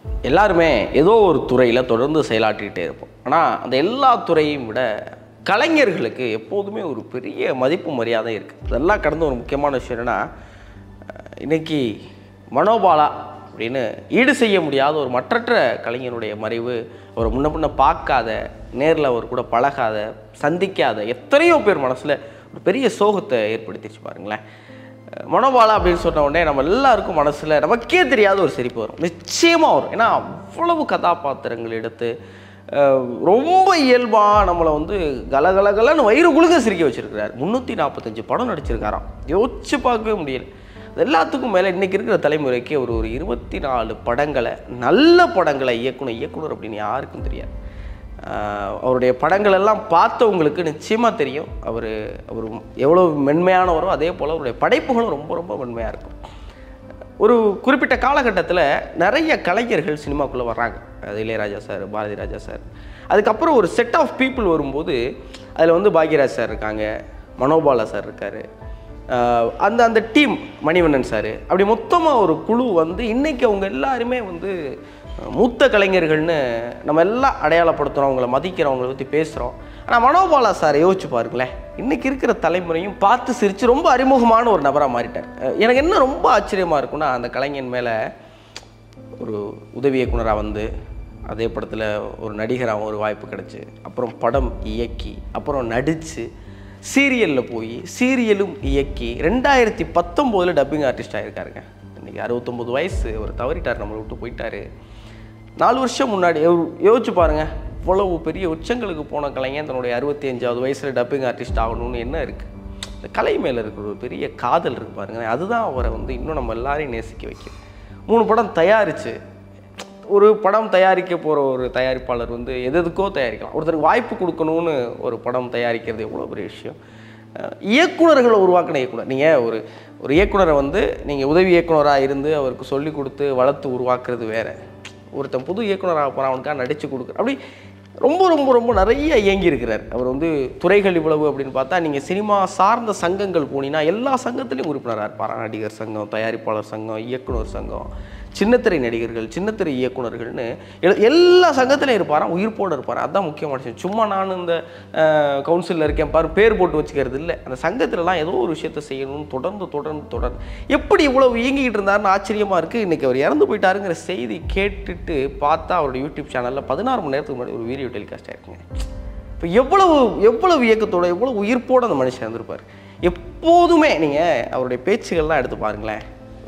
எல்லாருமே ஏதோ ஒரு துறையில் தொடர்ந்து செயலாற்றிக்கிட்டே இருப்போம் ஆனால் அந்த எல்லா துறையும் விட கலைஞர்களுக்கு எப்போதுமே ஒரு பெரிய மதிப்பு மரியாதை இருக்குது இதெல்லாம் கடந்த ஒரு முக்கியமான விஷயம் என்னென்னா அஹ், இன்னைக்கு மனோபாலா அப்படின்னு ஈடு செய்ய முடியாத ஒரு மற்றற்ற கலைஞருடைய மறைவு அவர் முன்ன பின்ன பார்க்காத நேரில் அவர் கூட பழகாத சந்திக்காத எத்தனையோ பேர் மனசில் ஒரு பெரிய சோகத்தை ஏற்படுத்திடுச்சு பாருங்களேன் அஹ் மனோபாலா அப்படின்னு சொன்ன உடனே நம்ம எல்லாருக்கும் மனசில் நமக்கே தெரியாத ஒரு சிரிப்பு வரும் நிச்சயமாக வரும் ஏன்னா அவ்வளவு கதாபாத்திரங்கள் எடுத்து அஹ் ரொம்ப இயல்பாக நம்மளை வந்து கலகலகலன்னு வயிறு குழுங்க சிரிக்க வச்சிருக்கிறார் முந்நூற்றி நாற்பத்தஞ்சு படம் நடிச்சிருக்காராம் யோசிச்சு பார்க்கவே முடியல அது எல்லாத்துக்கும் மேலே இன்றைக்கி இருக்கிற தலைமுறைக்கு ஒரு ஒரு இருபத்தி நாலு படங்களை நல்ல படங்களை இயக்குனர் இயக்குனர் அப்படின்னு யாருக்கும் தெரியாது ஆஹ் அவருடைய படங்கள் எல்லாம் பார்த்தவங்களுக்கு நிச்சயமாக தெரியும் அவர் அவர் எவ்வளோ மென்மையானவரோ அதே போல் அவருடைய படைப்புகளும் ரொம்ப ரொம்ப மென்மையாக இருக்கும் ஒரு குறிப்பிட்ட காலகட்டத்தில் நிறைய கலைஞர்கள் சினிமாக்குள்ளே வர்றாங்க அது இளையராஜா சார் பாரதி ராஜா சார் அதுக்கப்புறம் ஒரு செட் ஆஃப் பீப்புள் வரும்போது அதில் வந்து பாக்யராஜ் சார் இருக்காங்க மனோபாலா சார் இருக்கார் அந்த அந்த டீம் மணிவண்ணன் சார் அப்படி மொத்தமாக ஒரு குழு வந்து இன்றைக்கி அவங்க எல்லாருமே வந்து அஹ், மூத்த கலைஞர்கள்னு நம்ம எல்லாம் அடையாளப்படுத்துகிறோம் அவங்கள மதிக்கிறோம் அவங்கள பற்றி பேசுகிறோம் ஆனால் மனோபாலா சார் யோசிச்சு பாருங்களேன் இன்றைக்கி இருக்கிற தலைமுறையும் பார்த்து சிரித்து ரொம்ப அறிமுகமான ஒரு நபராக மாறிட்டார் அஹ், எனக்கு என்ன ரொம்ப ஆச்சரியமாக இருக்குன்னா அந்த கலைஞன் மேலே ஒரு உதவி இயக்குனராக வந்து அதே படத்தில் ஒரு நடிகராகவும் ஒரு வாய்ப்பு கிடச்சி அப்புறம் படம் இயக்கி அப்புறம் நடித்து சீரியலில் போய் சீரியலும் இயக்கி ரெண்டாயிரத்தி பத்தொம்போதில் டப்பிங் ஆர்டிஸ்ட் ஆகிருக்காருங்க இன்றைக்கி அறுபத்தொம்போது வயசு அவர் தவறிட்டார் நம்மளை விட்டு போயிட்டாரு நாலு வருஷம் முன்னாடி யோ- யோசிச்சு பாருங்கள் இவ்வளவு பெரிய உச்சங்களுக்கு போன கலைஞன் தன்னுடைய அறுபத்தி அஞ்சாவது வயசில் டப்பிங் ஆர்டிஸ்ட் ஆகணும்னு என்ன இருக்குது இந்த கலை மேலே இருக்கிற ஒரு பெரிய காதல் இருக்கு பாருங்களேன் அதுதான் அவரை வந்து இன்னும் நம்ம எல்லாரையும் நேசிக்க வைக்கும் மூணு படம் தயாரித்து ஒரு படம் தயாரிக்க போகிற ஒரு தயாரிப்பாளர் வந்து எது எதுக்கோ தயாரிக்கலாம் ஒருத்தருக்கு வாய்ப்பு கொடுக்கணும்னு ஒரு படம் தயாரிக்கிறது எவ்வளோ பெரிய விஷயம் அஹ் இயக்குனர்களை உருவாக்கின இயக்குனர் நீங்கள் ஒரு ஒரு இயக்குனரை வந்து நீங்கள் உதவி இயக்குனராக இருந்து அவருக்கு சொல்லி கொடுத்து வளர்த்து உருவாக்குறது வேற ஒருத்தன் புது இயக்குனராக போகிறான் அவனுக்காக நடித்து கொடுக்குற அப்படி ரொம்ப ரொம்ப ரொம்ப நிறைய இயங்கி இருக்கிறார் அவர் வந்து துறைகள் இவ்வளவு அப்படின்னு பார்த்தா நீங்கள் சினிமா சார்ந்த சங்கங்கள் போனீங்கன்னா எல்லா சங்கத்திலையும் உறுப்பினராக இருப்பார் நடிகர் சங்கம் தயாரிப்பாளர் சங்கம் இயக்குனர் சங்கம் சின்னத்திரை நடிகர்கள் சின்னத்திரை இயக்குனர்கள்னு எல்- எல்லா சங்கத்திலையும் இருப்பாராம் உயிர்ப்போடு இருப்பார் அதான் முக்கியமான விஷயம் சும்மா நான் இந்த கவுன்சிலில் இருக்கேன் பாரு பேர் போட்டு வச்சுக்கிறது இல்லை அந்த சங்கத்திலலாம் ஏதோ ஒரு விஷயத்தை செய்யணும்னு தொடர்ந்து தொடர்ந்து தொடர்ந்து எப்படி இவ்வளவு இயங்கிக்கிட்டு இருந்தாருன்னு ஆச்சரியமாக இருக்குது இன்றைக்கி அவர் இறந்து போயிட்டாருங்கிற செய்தி கேட்டுட்டு பார்த்தா அவருடைய யூடியூப் சேனலில் பதினாறு மணி நேரத்துக்கு முன்னாடி ஒரு வீடியோ டெலிகாஸ்ட் ஆயிருக்குங்க இப்போ எவ்வளவு எவ்வளவு இயக்கத்தோட எவ்வளவு உயிர்ப்போடு அந்த மனுஷன் இருந்திருப்பார் எப்போதுமே நீங்கள் அவருடைய பேச்சுகள்லாம் எடுத்து பாருங்களேன்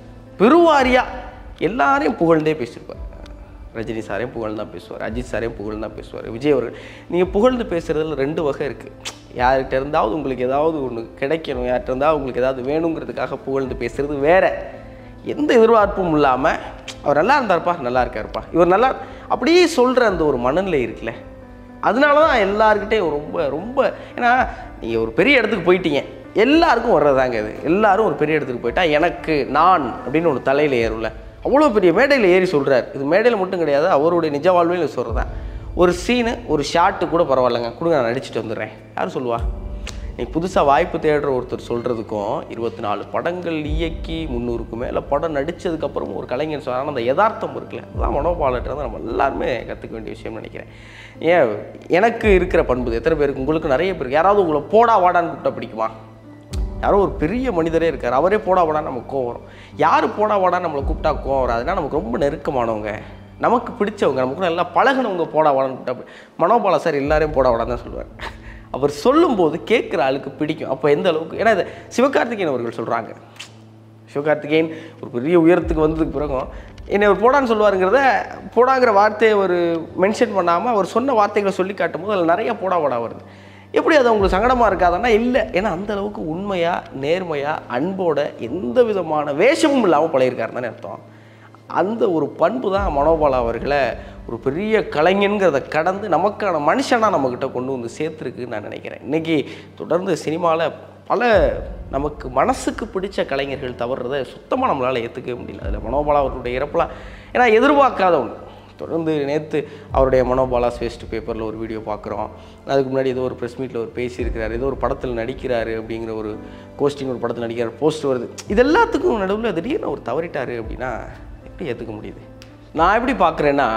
பெருவாரியாக எல்லாரையும் புகழ்ந்தே பேசியிருப்பார் ரஜினி சாரையும் புகழ்ந்து தான் பேசுவார் அஜித் சாரையும் புகழ்ந்து தான் பேசுவார் விஜய் அவர்கள் நீங்கள் புகழ்ந்து பேசுகிறதுல ரெண்டு வகை இருக்குது யார்கிட்ட இருந்தாவது உங்களுக்கு ஏதாவது ஒன்று கிடைக்கணும் யார்கிட்ட இருந்தாவது உங்களுக்கு ஏதாவது வேணுங்கிறதுக்காக புகழ்ந்து பேசுகிறது வேற எந்த எதிர்பார்ப்பும் இல்லாமல் அவர் நல்லா இருந்தார்ப்பா நல்லா இருக்காருப்பா இவர் நல்லா அப்படியே சொல்கிற அந்த ஒரு மனநிலை இருக்குல்ல அதனால தான் எல்லாருக்கிட்டையும் ரொம்ப ரொம்ப ஏன்னா நீங்கள் ஒரு பெரிய இடத்துக்கு போயிட்டீங்க எல்லாருக்கும் வர்றதாங்க இது எல்லாரும் ஒரு பெரிய இடத்துக்கு போயிட்டா எனக்கு நான் அப்படின்னு ஒரு தலையில் ஏறும்ல அவ்வளோ பெரிய மேடையில் ஏறி சொல்கிறார் இது மேடையில் மட்டும் கிடையாது அவருடைய நிஜ வாழ்வையில் சொல்கிறதான் ஒரு சீனு ஒரு ஷாட்டு கூட பரவாயில்லைங்க கொடுங்க நான் நடிச்சிட்டு வந்துடுறேன் யார் சொல்லுவா நீ புதுசாக வாய்ப்பு தேடுற ஒருத்தர் சொல்கிறதுக்கும் இருபத்தி நாலு படங்கள் இயக்கி முந்நூறுக்கு மேலே படம் நடித்ததுக்கப்புறம் ஒரு கலைஞர் சொன்னாலும் அந்த யதார்த்தம் இருக்குல்ல அதெல்லாம் மனோபாலட்டு நம்ம எல்லாருமே கற்றுக்க வேண்டிய விஷயம்னு நினைக்கிறேன் ஏன் எனக்கு இருக்கிற பண்பு இது எத்தனை பேருக்கு உங்களுக்கு நிறைய பேருக்கு யாராவது உங்களை போடா வாடான்னு கூப்பிட்டா பிடிக்குமா யாரோ ஒரு பெரிய மனிதரே இருக்கார் அவரே போடா வாடான்னு நமக்கு கோவம் வரும் யார் போடா வாடான்னு நம்மளை கூப்பிட்டா கோவம் வராதுன்னா நமக்கு ரொம்ப நெருக்கமானவங்க நமக்கு பிடிச்சவங்க நமக்கு கூட எல்லாம் பழகினவங்க போடா வாடான்னு கூப்பிட்டா பி- மனோபாலா சார் எல்லாரையும் போடா வாடான்னு தான் சொல்லுவார் அவர் சொல்லும்போது கேட்குற ஆளுக்கு பிடிக்கும் அப்போ எந்த அளவுக்கு ஏன்னா இதை சிவகார்த்திகேயன் அவர்கள் சொல்கிறாங்க சிவகார்த்திகேயன் ஒரு பெரிய உயரத்துக்கு வந்ததுக்கு பிறகும் என்னை அவர் போடான்னு சொல்லுவாருங்கிறத போடாங்கிற வார்த்தையை ஒரு மென்ஷன் பண்ணாமல் அவர் சொன்ன வார்த்தைகளை சொல்லி காட்டும் போது அதில் நிறைய போடா போடா வருது எப்படி அது உங்களுக்கு சங்கடமாக இருக்காதுன்னா இல்லை ஏன்னா அந்த அளவுக்கு உண்மையாக நேர்மையாக அன்போட எந்த விதமான வேஷமும் இல்லாமல் பழகிருக்காருன்னு தானே அர்த்தம் அந்த ஒரு பண்பு தான் மனோபாலா அவர்களை ஒரு பெரிய கலைஞங்கிறத கடந்து நமக்கான மனுஷனாக நம்மக்கிட்ட கொண்டு வந்து சேர்த்துருக்குன்னு நான் நினைக்கிறேன் இன்றைக்கி தொடர்ந்து சினிமாவில் பல நமக்கு மனசுக்கு பிடிச்ச கலைஞர்கள் தவறுறதை சுத்தமாக நம்மளால் ஏற்றுக்கவே முடியல அதில் மனோபாலா அவர்களுடைய இறப்பெல்லாம் ஏன்னா எதிர்பார்க்காத ஒன்று தொடர்ந்து நேற்று அவருடைய மனோபாலாஸ் வேஸ்ட் பேப்பரில் ஒரு வீடியோ பார்க்குறோம் அதுக்கு முன்னாடி ஏதோ ஒரு ப்ரெஸ் மீட்டில் ஒரு பேசியிருக்கிறாரு ஏதோ ஒரு படத்தில் நடிக்கிறாரு அப்படிங்கிற ஒரு கோஸ்டிங் ஒரு படத்தில் நடிக்கிறார் போஸ்ட் வருது இது எல்லாத்துக்கும் நடுவில் திடீர்னு அவர் தவறிட்டாரு அப்படின்னா எப்படி ஏற்றுக்க முடியுது நான் எப்படி பார்க்குறேன்னா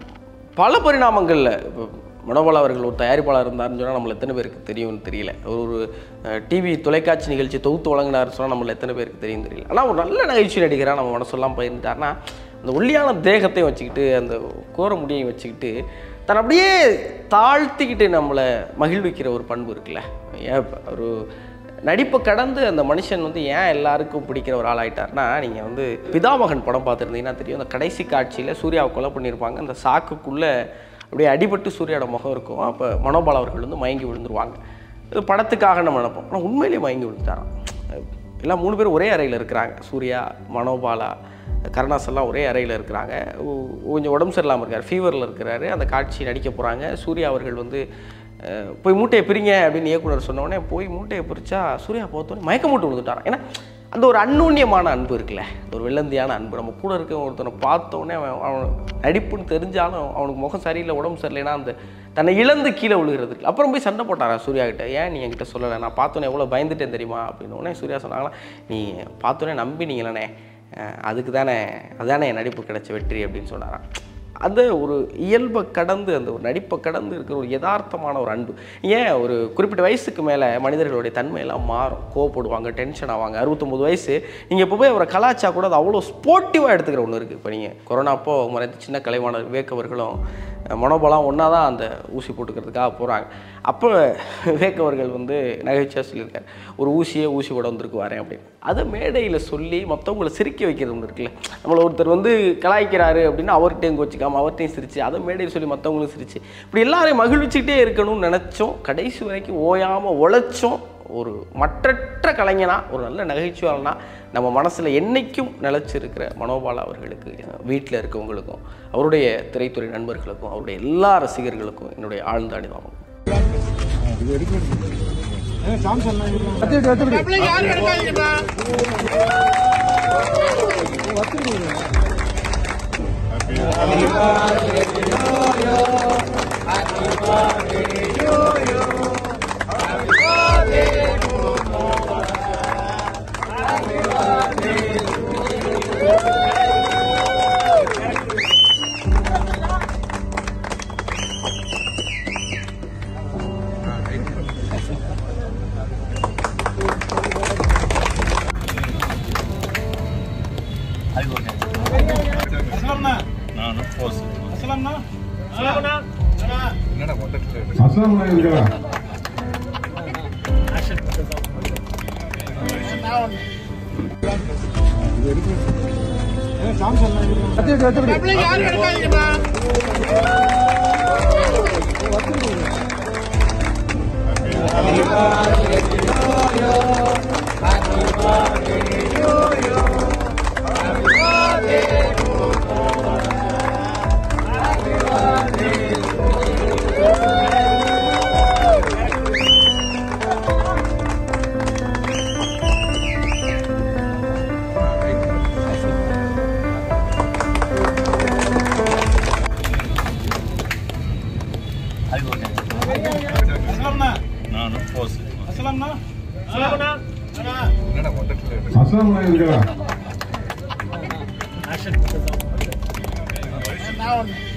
பல பரிணாமங்களில் இப்போ மனோபால் அவர்கள் ஒரு தயாரிப்பாளர் இருந்தாருன்னு சொன்னால் நம்மள எத்தனை பேருக்கு தெரியும்னு தெரியல ஒரு ஒரு டிவி தொலைக்காட்சி நிகழ்ச்சி தொகுத்து வழங்கினார் சொன்னால் நம்மள எத்தனை பேருக்கு தெரியும் தெரியல ஆனால் ஒரு நல்ல நகைச்சுவை நடிகராக நம்ம மனசெல்லாம் பயிர்ந்துட்டாருன்னா அந்த ஒல்லியான தேகத்தையும் வச்சுக்கிட்டு அந்த கோர முடியையும் வச்சுக்கிட்டு தன் அப்படியே தாழ்த்திக்கிட்டு நம்மளை மகிழ்விக்கிற ஒரு பண்பு இருக்குல்ல ஏன் ஒரு நடிப்பை கடந்து அந்த மனுஷன் வந்து ஏன் எல்லாருக்கும் பிடிக்கிற ஒரு ஆள் ஆயிட்டார்னா நீங்கள் வந்து பிதாமகன் படம் பார்த்துருந்தீங்கன்னா தெரியும் அந்த கடைசி காட்சியில் சூர்யாவை கொலை பண்ணியிருப்பாங்க அந்த சாக்குக்குள்ளே அப்படியே அடிபட்டு சூர்யாவோட முகம் இருக்கும் அப்போ மனோபால் அவர்கள் வந்து மயங்கி விழுந்துருவாங்க இது படத்துக்காக நம்ம நினைப்போம் ஆனால் உண்மையிலேயே மயங்கி விழுந்துட்டாராம் எல்லாம் மூணு பேரும் ஒரே அறையில் இருக்கிறாங்க சூர்யா மனோபாலா கருணாஸ் எல்லாம் ஒரே அறையில் இருக்கிறாங்க உ- கொஞ்சம் உடம்பு சரியில்லாமல் இருக்கார் ஃபீவரில் இருக்கிறாரு அந்த காட்சி நடிக்க போகிறாங்க சூர்யா அவர்கள் வந்து அஹ், போய் மூட்டையை பிரிங்க அப்படின்னு இயக்குனர் சொன்ன உடனே போய் மூட்டையை பிரிச்சா சூர்யா பார்த்தோன்னே மயக்க மூட்டு விழுந்துட்டாராம் ஏன்னா அந்த ஒரு அந்நுண்ணியமான அன்பு இருக்குல்ல ஒரு வெள்ளந்தியான அன்பு நம்ம கூட இருக்க ஒருத்தனை பார்த்தோன்னே அவன் அவன் நடிப்புன்னு தெரிஞ்சாலும் அவனுக்கு முகம் சரியில்லை உடம்பு சரியில்லைன்னா அந்த தன்னை இழந்து கீழே விழுகிறது இருக்கு அப்புறம் போய் சண்டை போட்டாரா சூர்யா கிட்ட ஏன் நீ என்கிட்ட சொல்லலை நான் பார்த்தோன்னே எவ்வளோ பயந்துட்டேன் தெரியுமா அப்படின்னு உடனே சூர்யா சொன்னாங்களா நீ பார்த்தோன்னே நம்பினீங்களே அதுக்கு தானே அதுதானே என் நடிப்பு கிடைச்ச வெற்றி அப்படின்னு சொன்னாராம் அந்த ஒரு இயல்பை கடந்து அந்த ஒரு நடிப்பை கடந்து இருக்கிற ஒரு யதார்த்தமான ஒரு அன்பு ஏன் ஒரு குறிப்பிட்ட வயசுக்கு மேலே மனிதர்களுடைய தன்மையெல்லாம் மாறும் கோவப்படுவாங்க டென்ஷன் ஆவாங்க அறுபத்தொம்பது வயசு நீங்கள் இப்போ போய் அவரை கலாச்சா கூட அது அவ்வளோ ஸ்போர்ட்டிவாக எடுத்துக்கிற ஒன்று இருக்குது இப்போ நீங்கள் கொரோனா அப்போ மறைந்த சின்ன கலைவாணர் விவேக் அவர்களும் மனோபலம் ஒன்றா தான் அந்த ஊசி போட்டுக்கிறதுக்காக போகிறாங்க அப்போ விவேக் அவர்கள் வந்து நகைச்சுவாக சொல்லியிருக்காரு ஒரு ஊசியே ஊசி கூட வந்திருக்கு வரேன் அப்படின்னு அதை மேடையில் சொல்லி மற்றவங்களை சிரிக்க வைக்கிறது ஒன்று இருக்குல்ல நம்மளை ஒருத்தர் வந்து கலாய்க்கிறாரு அப்படின்னா அவர்கிட்டையும் கோச்சிக்காம அவர்கிட்டையும் சிரிச்சு அதை மேடையில் சொல்லி மற்றவங்களும் சிரிச்சு இப்படி எல்லாரையும் மகிழ்விச்சுக்கிட்டே இருக்கணும்னு நினச்சோம் கடைசி வரைக்கும் ஓயாமல் உழைச்சோம் ஒரு மற்றற்ற கலைஞனா ஒரு நல்ல நகைச்சுவாளனா நம்ம மனசில் என்னைக்கும் நிலச்சிருக்கிற மனோபாலா அவர்களுக்கு வீட்டில் இருக்கவங்களுக்கும் அவருடைய திரைத்துறை நண்பர்களுக்கும் அவருடைய எல்லா ரசிகர்களுக்கும் என்னுடைய ஆழ்ந்த அனுதாபம் ನಾನು ಫೋರ್ಸ್ அஸ்லாம் இருக்கா ನಾನು ಫೋರ್ಸ್ அஸ்லாம் இருக்கா